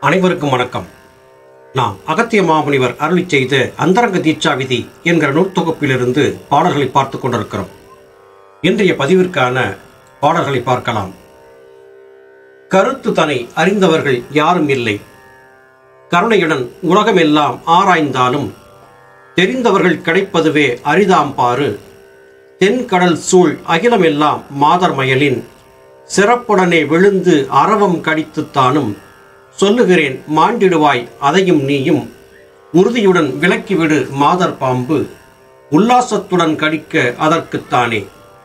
அனைவருக்கும் வணக்கம் நாம் அகத்திய மாமுனிவர் அருளி செய்த அந்தரங்க தீட்சா விதி என்கிற நூல் தொகுப்பிலிருந்து பாடல்களை பார்த்து கொண்டிருக்கிறோம் இன்றைய பதிவிற்கான பாடல்களை பார்க்கலாம் கருத்து தனை அறிந்தவர்கள் யாரும் இல்லை கருணையுடன் உலகமெல்லாம் ஆராய்ந்தாலும் தெரிந்தவர்கள் கிடைப்பதுவே அரிதாம் பாரு தென்கடல் சூழ் அகிலமெல்லாம் மாதர் மயலின் சிறப்புடனே விழுந்து அரவம் கடித்துத்தானும் சொல்லுகிறேன் மாண்டிடுவாய் அதையும் நீயும் உறுதியுடன் விலக்கிவிடு மாதர் பாம்பு உல்லாசத்துடன் கடிக்க அதற்குத்தானே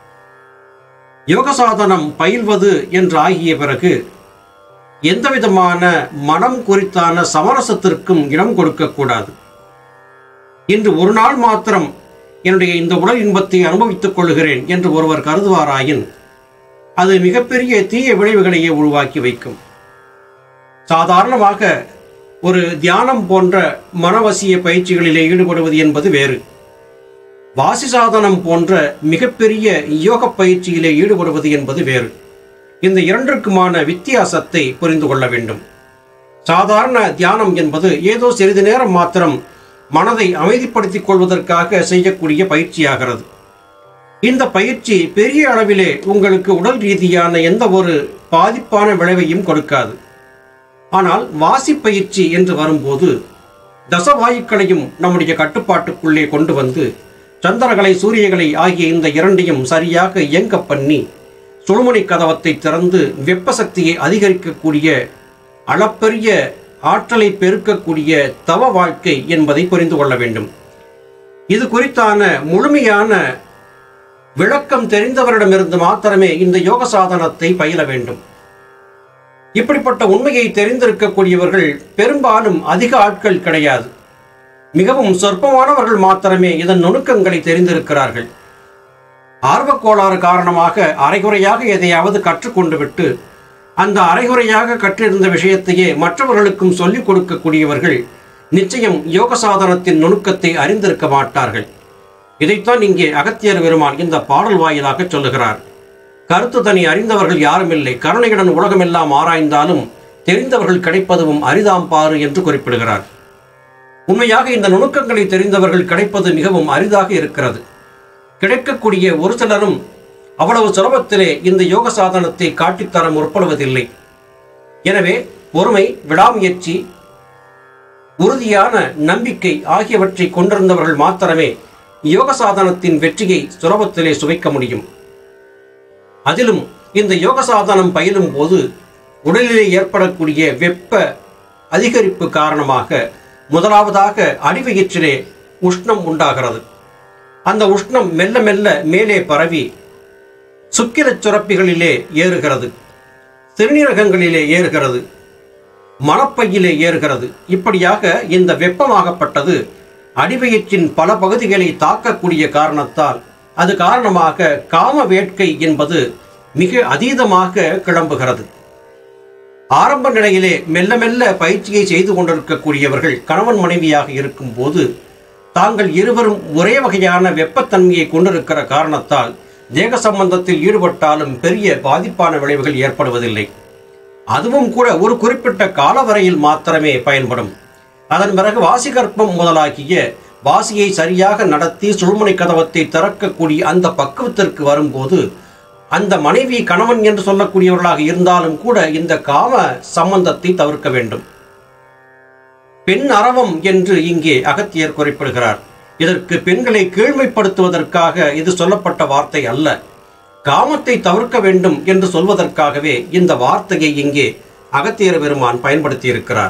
யோகசாதனம் பயில்வது என்று ஆகிய பிறகு எந்தவிதமான மனம் குறித்தான சமரசத்திற்கும் இடம் கொடுக்கக்கூடாது இன்று ஒரு நாள் மாத்திரம் என்னுடைய இந்த உடல் இன்பத்தை அனுபவித்துக் கொள்கிறேன் என்று ஒருவர் கருதுவாராயின் அது மிகப்பெரிய தீய விளைவுகளையே உருவாக்கி வைக்கும் சாதாரணமாக ஒரு தியானம் போன்ற மனவசிய பயிற்சிகளிலே ஈடுபடுவது என்பது வேறு வாசி சாதனம் போன்ற மிகப்பெரிய யோக பயிற்சியிலே ஈடுபடுவது என்பது வேறு இந்த இரண்டிற்குமான வித்தியாசத்தை புரிந்து கொள்ள வேண்டும் சாதாரண தியானம் என்பது ஏதோ சிறிது நேரம் மாத்திரம் மனதை அமைதிப்படுத்திக் கொள்வதற்காக செய்யக்கூடிய பயிற்சியாகிறது இந்த பயிற்சி பெரிய அளவிலே உங்களுக்கு உடல் ரீதியான எந்த ஒரு பாதிப்பான விளைவையும் கொடுக்காது ஆனால் வாசி பயிற்சி என்று வரும்போது தசவாயுக்களையும் நம்முடைய கட்டுப்பாட்டுக்குள்ளே கொண்டு வந்து சந்திரகலை சூரியகலை ஆகிய இந்த இரண்டையும் சரியாக இயங்க பண்ணி சுழுமணி கதவத்தை திறந்து வெப்ப சக்தியை அதிகரிக்கக்கூடிய அளப்பெரிய ஆற்றலை பெருக்கக்கூடிய தவ வாழ்க்கை என்பதை புரிந்து கொள்ள வேண்டும் இது குறித்தான முழுமையான விளக்கம் தெரிந்தவரிடமிருந்து மாத்திரமே இந்த யோக சாதனத்தை பயில வேண்டும் இப்படிப்பட்ட உண்மையை தெரிந்திருக்கக்கூடியவர்கள் பெரும்பாலும் அதிக ஆட்கள் கிடையாது மிகவும் சொற்பமானவர்கள் மாத்திரமே இதன் நுணுக்கங்களை தெரிந்திருக்கிறார்கள் ஆர்வக்கோளாறு காரணமாக அரைகுறையாக எதையாவது கற்றுக்கொண்டு விட்டு அந்த அரைகுறையாக கற்றிருந்த விஷயத்தையே மற்றவர்களுக்கும் சொல்லிக் கொடுக்கக்கூடியவர்கள் நிச்சயம் யோக சாதனத்தின் நுணுக்கத்தை அறிந்திருக்க மாட்டார்கள் இதைத்தான் இங்கே அகத்தியர் பெருமான் இந்த பாடல் வாயிலாக சொல்லுகிறார் கருத்து தனி அறிந்தவர்கள் யாருமில்லை கருணையுடன் உலகமெல்லாம் ஆராய்ந்தாலும் தெரிந்தவர்கள் கிடைப்பதும் அரிதாம் பாரு என்று குறிப்பிடுகிறார் உண்மையாக இந்த நுணுக்கங்களை தெரிந்தவர்கள் கிடைப்பது மிகவும் அரிதாக இருக்கிறது கிடைக்கக்கூடிய ஒரு சிலரும் அவ்வளவு சுலபத்திலே இந்த யோக சாதனத்தை காட்டித்தர முற்படுவதில்லை எனவே பொறுமை விடாமுயற்சி உறுதியான நம்பிக்கை ஆகியவற்றை கொண்டிருந்தவர்கள் மாத்திரமே யோக சாதனத்தின் வெற்றியை சுலபத்திலே சுவைக்க முடியும் அதிலும் இந்த யோக சாதனம் பயிலும் போது உடலிலே ஏற்படக்கூடிய வெப்ப அதிகரிப்பு காரணமாக முதலாவதாக அடிவயிற்றிலே உஷ்ணம் உண்டாகிறது அந்த உஷ்ணம் மெல்ல மெல்ல மேலே பரவி சுக்கிரச் சுரப்பிகளிலே ஏறுகிறது சிறுநீரகங்களிலே ஏறுகிறது மணப்பையிலே ஏறுகிறது இப்படியாக இந்த வெப்பமாகப்பட்டது அடிவயிற்றின் பல பகுதிகளை தாக்கக்கூடிய காரணத்தால் அது காரணமாக காம வேட்கை என்பது மிக அதீதமாக கிளம்புகிறது ஆரம்ப நிலையிலே மெல்ல மெல்ல பயிற்சியை செய்து கொண்டிருக்கக்கூடியவர்கள் கணவன் மனைவியாக இருக்கும் போது தாங்கள் இருவரும் ஒரே வகையான வெப்பத்தன்மையை கொண்டிருக்கிற காரணத்தால் தேக சம்பந்தத்தில் ஈடுபட்டாலும் பெரிய பாதிப்பான விளைவுகள் ஏற்படுவதில்லை அதுவும் கூட ஒரு குறிப்பிட்ட கால வரையில் மாத்திரமே பயன்படும் அதன் பிறகு வாசிகற்பம் முதலாகிய வாசியை சரியாக நடத்தி சுழுமுனை கதவத்தை திறக்கக்கூடிய அந்த பக்குவத்திற்கு வரும்போது அந்த மனைவி கணவன் என்று சொல்லக்கூடியவர்களாக இருந்தாலும் கூட இந்த காம சம்பந்தத்தை தவிர்க்க வேண்டும் பெண் அறவம் என்று இங்கே அகத்தியர் குறிப்பிடுகிறார் இதற்கு பெண்களை கீழ்மைப்படுத்துவதற்காக இது சொல்லப்பட்ட வார்த்தை அல்ல காமத்தை தவிர்க்க வேண்டும் என்று சொல்வதற்காகவே இந்த வார்த்தையை இங்கே அகத்தியர் பெருமான் பயன்படுத்தியிருக்கிறார்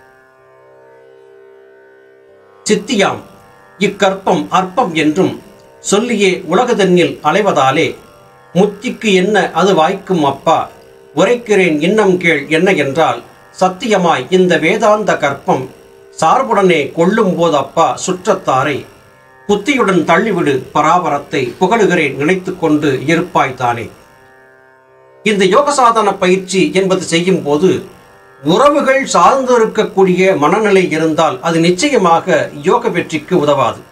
சித்தியாம் இக்கற்பம் அற்பம் என்றும் சொல்லியே உலகதன்னில் அலைவதாலே முத்திக்கு என்ன அது வாய்க்கும் அப்பா உரைக்கிறேன் இன்னம் கேள் என்ன என்றால் சத்தியமாய் இந்த வேதாந்த கற்பம் சார்புடனே கொள்ளும் போது அப்பா சுற்றத்தாரை புத்தியுடன் தள்ளிவிடு பராபரத்தை புகழுகிறேன் நினைத்து கொண்டு இருப்பாய் தானே இந்த யோக சாதன பயிற்சி என்பது செய்யும் போது உறவுகள் சார்ந்து இருக்கக்கூடிய மனநிலை இருந்தால் அது நிச்சயமாக யோக வெற்றிக்கு உதவாது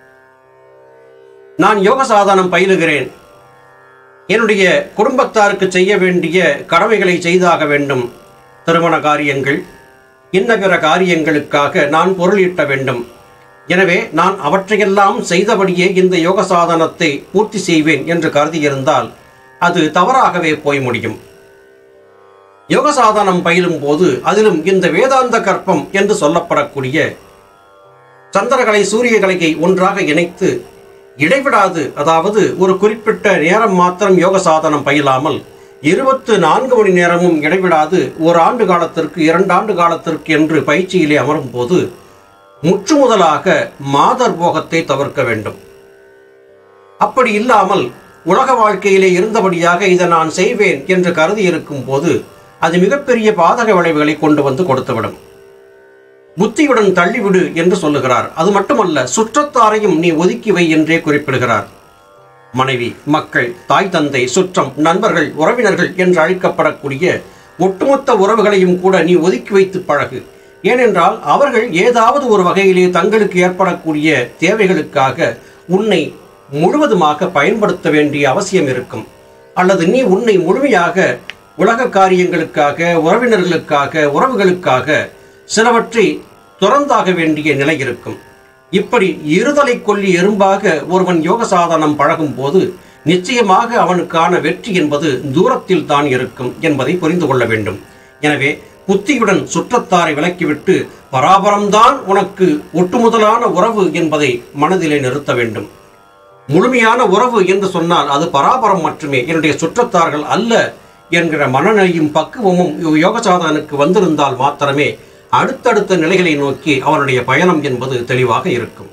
நான் யோக சாதனம் பயிலுகிறேன் என்னுடைய குடும்பத்தாருக்கு செய்ய வேண்டிய கடமைகளை செய்தாக வேண்டும் திருமண காரியங்கள் இன்ன பிற காரியங்களுக்காக நான் பொருளீட்ட வேண்டும் எனவே நான் அவற்றையெல்லாம் செய்தபடியே இந்த யோக சாதனத்தை பூர்த்தி செய்வேன் என்று கருதியிருந்தால் அது தவறாகவே போய் முடியும் யோக சாதனம் பயிலும் போது அதிலும் இந்த வேதாந்த கற்பம் என்று சொல்லப்படக்கூடிய சந்திரகலை சூரியகலையை ஒன்றாக இணைத்து இடைவிடாது அதாவது ஒரு குறிப்பிட்ட நேரம் மாத்திரம் யோக சாதனம் பயிலாமல் இருபத்து நான்கு மணி நேரமும் இடைவிடாது ஒரு ஆண்டு காலத்திற்கு இரண்டு ஆண்டு காலத்திற்கு என்று பயிற்சியிலே அமரும் போது முற்று முதலாக மாதர் போகத்தை தவிர்க்க வேண்டும் அப்படி இல்லாமல் உலக வாழ்க்கையிலே இருந்தபடியாக இதை நான் செய்வேன் என்று கருதி இருக்கும் போது அது மிகப்பெரிய பாதக விளைவுகளை கொண்டு வந்து கொடுத்துவிடும் புத்தியுடன் தள்ளிவிடு என்று சொல்லுகிறார் அது மட்டுமல்ல சுற்றத்தாரையும் நீ ஒதுக்கி வை என்றே குறிப்பிடுகிறார் மனைவி மக்கள் தாய் தந்தை சுற்றம் நண்பர்கள் உறவினர்கள் என்று அழைக்கப்படக்கூடிய ஒட்டுமொத்த உறவுகளையும் கூட நீ ஒதுக்கி வைத்து பழகு ஏனென்றால் அவர்கள் ஏதாவது ஒரு வகையிலே தங்களுக்கு ஏற்படக்கூடிய தேவைகளுக்காக உன்னை முழுவதுமாக பயன்படுத்த வேண்டிய அவசியம் இருக்கும் அல்லது நீ உன்னை முழுமையாக உலக காரியங்களுக்காக உறவினர்களுக்காக உறவுகளுக்காக சிலவற்றை துறந்தாக வேண்டிய நிலை இருக்கும் இப்படி இருதலை கொல்லி எறும்பாக ஒருவன் யோக சாதனம் பழகும் போது நிச்சயமாக அவனுக்கான வெற்றி என்பது தூரத்தில் தான் இருக்கும் என்பதை புரிந்து கொள்ள வேண்டும் எனவே புத்தியுடன் சுற்றத்தாரை விலக்கிவிட்டு பராபரம்தான் உனக்கு ஒட்டுமுதலான உறவு என்பதை மனதிலே நிறுத்த வேண்டும் முழுமையான உறவு என்று சொன்னால் அது பராபரம் மட்டுமே என்னுடைய சுற்றத்தார்கள் அல்ல என்கிற மனநிலையும் பக்குவமும் யோக சாதனுக்கு வந்திருந்தால் மாத்திரமே அடுத்தடுத்த நிலைகளை நோக்கி அவனுடைய பயணம் என்பது தெளிவாக இருக்கும்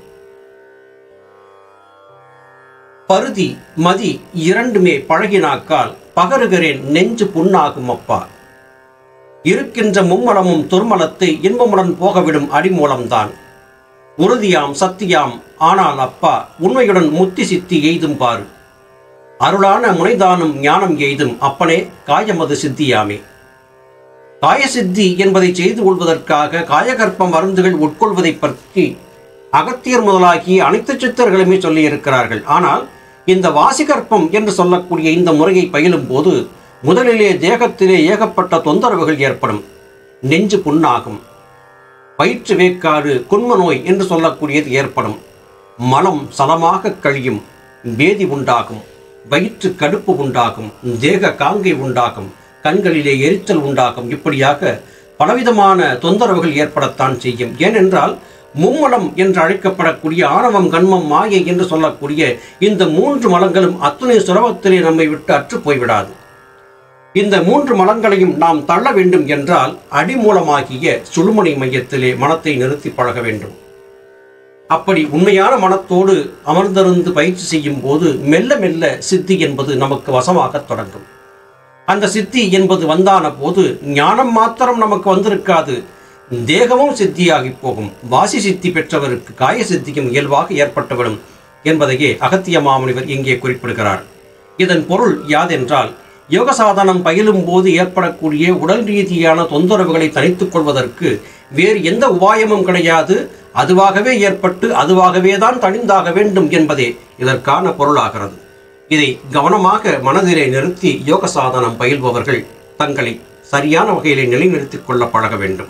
பருதி மதி இரண்டுமே பழகினாக்கால் பகருகிறேன் நெஞ்சு புண்ணாகும் அப்பா இருக்கின்ற மும்மலமும் துர்மலத்தை இன்பமுடன் போகவிடும் அடிமூலம்தான் உறுதியாம் சத்தியாம் ஆனால் அப்பா உண்மையுடன் முத்தி சித்தி எய்தும் பாரு அருளான முனைதானும் ஞானம் எய்தும் அப்பனே காயமது சித்தியாமே காயசித்தி என்பதை செய்து கொள்வதற்காக காயகற்பம் மருந்துகள் உட்கொள்வதை பற்றி அகத்தியர் முதலாகி அனைத்து சித்தர்களுமே சொல்லியிருக்கிறார்கள் ஆனால் இந்த வாசிகற்பம் என்று சொல்லக்கூடிய இந்த முறையை பயிலும் போது முதலிலே தேகத்திலே ஏகப்பட்ட தொந்தரவுகள் ஏற்படும் நெஞ்சு புண்ணாகும் வயிற்று வேக்காடு குன்ம நோய் என்று சொல்லக்கூடியது ஏற்படும் மலம் சலமாக கழியும் பேதி உண்டாகும் வயிற்று கடுப்பு உண்டாகும் தேக காங்கை உண்டாகும் கண்களிலே எரிச்சல் உண்டாகும் இப்படியாக பலவிதமான தொந்தரவுகள் ஏற்படத்தான் செய்யும் ஏனென்றால் மும்மலம் என்று அழைக்கப்படக்கூடிய ஆணவம் கண்மம் மாயை என்று சொல்லக்கூடிய இந்த மூன்று மலங்களும் அத்துணை சுரவத்திலே நம்மை விட்டு அற்று போய்விடாது இந்த மூன்று மலங்களையும் நாம் தள்ள வேண்டும் என்றால் அடிமூலமாகிய சுழுமணி மையத்திலே மனத்தை நிறுத்தி பழக வேண்டும் அப்படி உண்மையான மனத்தோடு அமர்ந்திருந்து பயிற்சி செய்யும் போது மெல்ல மெல்ல சித்தி என்பது நமக்கு வசமாகத் தொடங்கும் அந்த சித்தி என்பது வந்தான போது ஞானம் மாத்திரம் நமக்கு வந்திருக்காது தேகமும் சித்தியாகி போகும் வாசி சித்தி பெற்றவருக்கு காய சித்தியும் இயல்பாக ஏற்பட்டுவிடும் என்பதையே அகத்திய மாமுனிவர் இங்கே குறிப்பிடுகிறார் இதன் பொருள் யாதென்றால் யோக சாதனம் பயிலும் போது ஏற்படக்கூடிய உடல் ரீதியான தொந்தரவுகளை தனித்துக் கொள்வதற்கு வேறு எந்த உபாயமும் கிடையாது அதுவாகவே ஏற்பட்டு அதுவாகவே தான் தணிந்தாக வேண்டும் என்பதே இதற்கான பொருளாகிறது இதை கவனமாக மனதிலே நிறுத்தி யோக சாதனம் பயில்பவர்கள் தங்களை சரியான வகையிலே நிலைநிறுத்திக் கொள்ள பழக வேண்டும்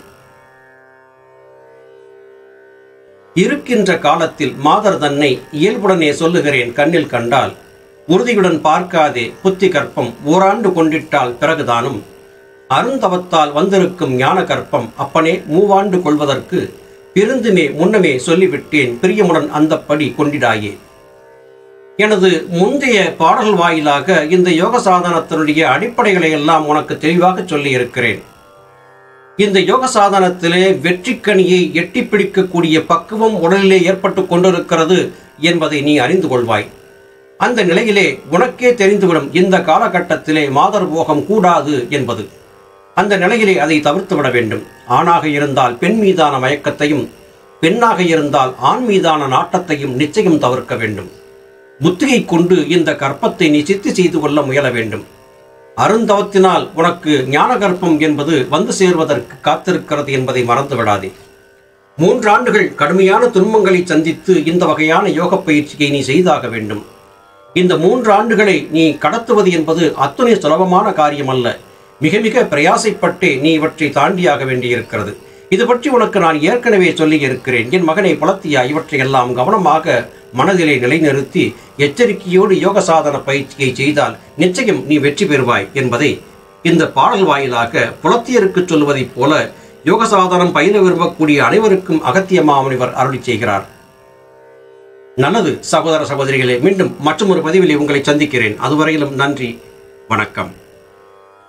இருக்கின்ற காலத்தில் மாதர் தன்னை இயல்புடனே சொல்லுகிறேன் கண்ணில் கண்டால் உறுதியுடன் பார்க்காதே புத்தி கற்பம் ஓராண்டு கொண்டிட்டால் பிறகுதானும் அருந்தவத்தால் வந்திருக்கும் ஞான கற்பம் அப்பனே மூவாண்டு கொள்வதற்கு பிரிந்துமே முன்னமே சொல்லிவிட்டேன் பிரியமுடன் அந்தப்படி கொண்டிடாயே எனது முந்தைய பாடல் வாயிலாக இந்த யோக சாதனத்தினுடைய அடிப்படைகளை எல்லாம் உனக்கு தெளிவாக சொல்லி இருக்கிறேன் இந்த யோக சாதனத்திலே வெற்றிக்கனியை எட்டி பிடிக்கக்கூடிய பக்குவம் உடலிலே ஏற்பட்டு கொண்டிருக்கிறது என்பதை நீ அறிந்து கொள்வாய் அந்த நிலையிலே உனக்கே தெரிந்துவிடும் இந்த காலகட்டத்திலே மாதர் போகம் கூடாது என்பது அந்த நிலையிலே அதை தவிர்த்து விட வேண்டும் ஆணாக இருந்தால் பெண் மீதான மயக்கத்தையும் பெண்ணாக இருந்தால் ஆண் மீதான நாட்டத்தையும் நிச்சயம் தவிர்க்க வேண்டும் புத்தியை கொண்டு இந்த கற்பத்தை நீ சித்தி செய்து கொள்ள முயல வேண்டும் அருந்தவத்தினால் உனக்கு ஞான கற்பம் என்பது வந்து சேர்வதற்கு காத்திருக்கிறது என்பதை மறந்து விடாதே மூன்றாண்டுகள் கடுமையான துன்பங்களை சந்தித்து இந்த வகையான யோக பயிற்சியை நீ செய்தாக வேண்டும் இந்த மூன்று ஆண்டுகளை நீ கடத்துவது என்பது அத்துணை சுலபமான காரியம் அல்ல மிக மிக பிரயாசைப்பட்டே நீ இவற்றை தாண்டியாக வேண்டியிருக்கிறது இது பற்றி உனக்கு நான் ஏற்கனவே சொல்லி இருக்கிறேன் என் மகனை புலத்தியா இவற்றையெல்லாம் கவனமாக மனதிலே நிலைநிறுத்தி எச்சரிக்கையோடு யோக சாதன பயிற்சியை செய்தால் நிச்சயம் நீ வெற்றி பெறுவாய் என்பதை இந்த பாடல் வாயிலாக புலத்தியருக்கு சொல்வதைப் போல யோக சாதனம் பயில விரும்பக்கூடிய அனைவருக்கும் அகத்திய மாமுனிவர் அருளி செய்கிறார் நல்லது சகோதர சகோதரிகளே மீண்டும் மற்றொரு பதிவில் உங்களை சந்திக்கிறேன் அதுவரையிலும் நன்றி வணக்கம்